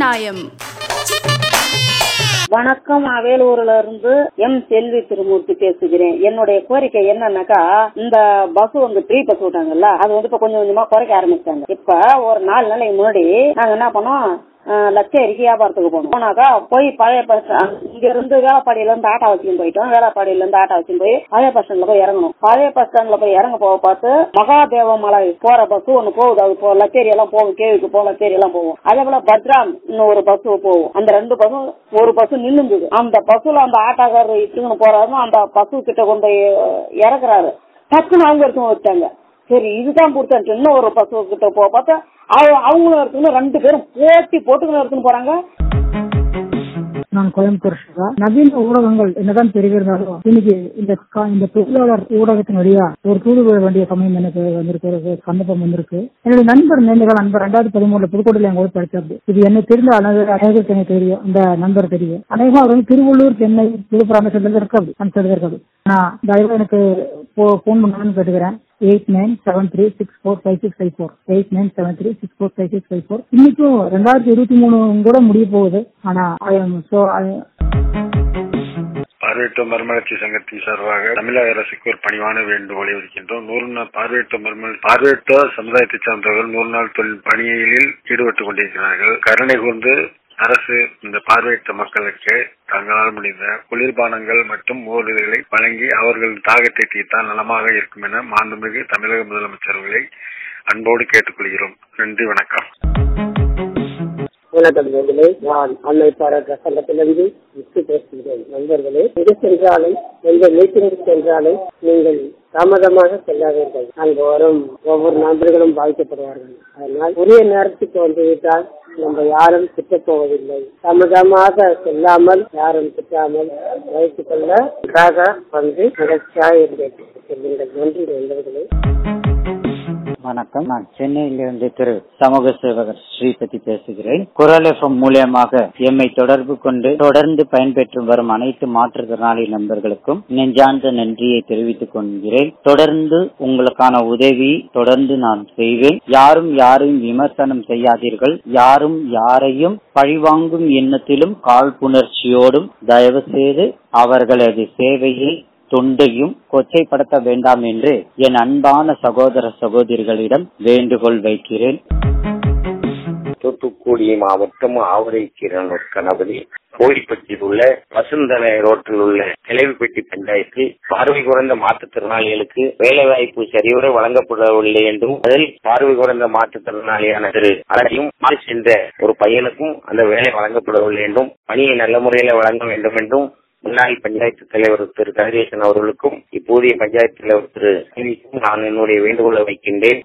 நியாயம் வணக்கம் அவேலூர்ல இருந்து எம் செல்வி திருமூர்த்தி பேசுகிறேன் என்னுடைய கோரிக்கை என்னன்னாக்கா இந்த பஸ் வந்து ஃப்ரீ பஸ் விட்டாங்கல்ல அது வந்து இப்ப கொஞ்சம் கொஞ்சமா குறைக்க ஆரம்பிச்சாங்க இப்ப ஒரு நாலு நாளைக்கு முன்னாடி நாங்க என்ன பண்ணோம் அஹ், லட்சேரிக்கு வியாபாரத்துக்கு போனோம் போனாக்கா போய் பழைய பஸ் ஸ்டாண்ட் இங்க இருந்து வேலைப்பாடியில இருந்து ஆட்டோ வச்சுன்னு போயிட்டோம் வேலைப்பாடியில இருந்து ஆட்டோ வச்சுன்னு போய் பழைய பஸ் ஸ்டாண்ட்ல போய் இறங்கணும் பழைய பஸ் ஸ்டாண்ட்ல போய் இறங்க போக பார்த்து மகாதேவ மலை போற பஸ் ஒண்ணு போகுது அது போ லச்சேரி எல்லாம் போகும் கேவிக்கு போ லச்சேரி எல்லாம் போகும் அதே போல பத்ராம் இன்னும் ஒரு பஸ் போகும் அந்த ரெண்டு பஸ்ஸும் ஒரு பஸ் நின்னுது அந்த பஸ்ல அந்த ஆட்டோக்காரர் இட்டுன்னு போறாரு அந்த பஸ் கிட்ட கொண்டு போய் இறக்குறாரு டக்குன்னு அவங்க எடுத்து வச்சாங்க சரி இதுதான் கொடுத்தான்ட்டு இன்னும் ஒரு பஸ் கிட்ட போக பார்த்தா அவ- அவங்களும் எடுத்துன்னு ரெண்டு பேரும் போட்டி போட்டுக்கணும் எடுத்துன்னு போறாங்க நான் கோயம்புத்தூர் சிவா. நவீன ஊடகங்கள் என்னதான் பெருகிருந்தாலும் இன்னைக்கு இந்த கா- இந்த தொழிலாளர் ஊடகத்தின் வழியா ஒரு தூது விட வேண்டிய சமயம் எனக்கு வந்திருக்கு ஒரு சந்தர்ப்பம் வந்திருக்கு என்னுடைய நண்பர் நீண்டகால நண்பர் ரெண்டாயிரத்தி பதிமூணுல புதுக்கோட்டையில என் கூட படிச்சாரு இது என்ன தெரிந்த அனைவரு- அனைவருக்கு எனக்கு தெரியும் அந்த நண்பர் தெரியும் அநேகம் அவர் வந்து திருவள்ளூர் சென்னை விழுப்புரம் சொல்றது இருக்காது அந்த சொல்றது இருக்காது நான் தயவு எனக்கு போன் பண்ணணும்னு கேட்டுக்கிறேன் eight nine seven three six four five six five four eight nine seven three six four five six five four இன்னைக்கும் ரெண்டாயிரத்தி இருபத்தி மூணு கூட முடிய போகுது ஆனா ஸோ பார்வையற்ற மறுமலர்ச்சி சங்கத்தின் சார்பாக தமிழக அரசுக்கு ஒரு பணிவான வேண்டுகோளை விடுக்கின்றோம் நூறு நாள் பார்வையற்ற மறுமல் பார்வையற்ற சமுதாயத்தைச் சார்ந்தவர்கள் நூறு நாள் தொழில் பணியில் ஈடுபட்டுக் கொண்டிருக்கிறார்கள் கருணை கூர்ந்து அரசு இந்த பார்வையற்ற மக்களுக்கு தங்களால் முடிந்த குளிர்பானங்கள் மற்றும் மோர்களை வழங்கி அவர்கள் தாகத்தை தீர்த்தால் நலமாக இருக்கும் என மாண்புமிகு தமிழக முதலமைச்சர்களை அன்போடு கேட்டுக்கொள்கிறோம் நன்றி வணக்கம் வணக்கம் நண்பர்களே நான் அன்னை பாராட்ட சங்கத்திலிருந்து விட்டு பேசுகிறேன் நண்பர்களே எங்கு சென்றாலும் எந்த மீட்டிங்கு சென்றாலும் நீங்கள் தாமதமாக செல்லாதீர்கள் அங்கு வரும் ஒவ்வொரு நண்பர்களும் பாதிக்கப்படுவார்கள் அதனால் உரிய நேரத்துக்கு வந்துவிட்டால் நம்ம யாரும் திட்டப் போவதில்லை தாமதமாக செல்லாமல் யாரும் திட்டாமல் வைத்துக் கொள்ள நன்றாக வந்து நிகழ்ச்சியாக இருந்தேன் செல்லுங்கள் நன்றி நண்பர்களே வணக்கம் நான் சென்னையிலிருந்து திரு சமூக சேவகர் ஸ்ரீபதி பேசுகிறேன் குரல் எஃப்எம் மூலியமாக எம்மை தொடர்பு கொண்டு தொடர்ந்து பயன்பெற்று வரும் அனைத்து மாற்றுத்திறனாளி நண்பர்களுக்கும் நெஞ்சார்ந்த நன்றியை தெரிவித்துக் கொள்கிறேன் தொடர்ந்து உங்களுக்கான உதவி தொடர்ந்து நான் செய்வேன் யாரும் யாரையும் விமர்சனம் செய்யாதீர்கள் யாரும் யாரையும் பழிவாங்கும் எண்ணத்திலும் காழ்ப்புணர்ச்சியோடும் தயவு செய்து அவர்களது சேவையை தொண்டையும் கொச்சைப்படுத்த வேண்டாம் என்று என் அன்பான சகோதர சகோதரிகளிடம் வேண்டுகோள் வைக்கிறேன் தூத்துக்குடி மாவட்டம் ஆவரைக்கீரனூர் கணபதி கோடிப்பட்டியில் உள்ள வசுந்தலை ரோட்டில் உள்ள கிளவிப்பட்டி பஞ்சாயத்து பார்வை குறைந்த மாற்றுத்திறனாளிகளுக்கு வேலைவாய்ப்பு சரிவர வழங்கப்படவில்லை என்றும் அதில் பார்வை குறைந்த மாற்றுத்திறனாளியான திரு அழகையும் சென்ற ஒரு பையனுக்கும் அந்த வேலை வழங்கப்படவில்லை என்றும் பணியை நல்ல முறையில் வழங்க வேண்டும் என்றும் முன்னாள் பஞ்சாயத்து தலைவர் திரு கதிரேசன் அவர்களுக்கும் இப்போதைய பஞ்சாயத்து தலைவர் திரு ரவிக்கும் நான் என்னுடைய வேண்டுகோளை வைக்கின்றேன்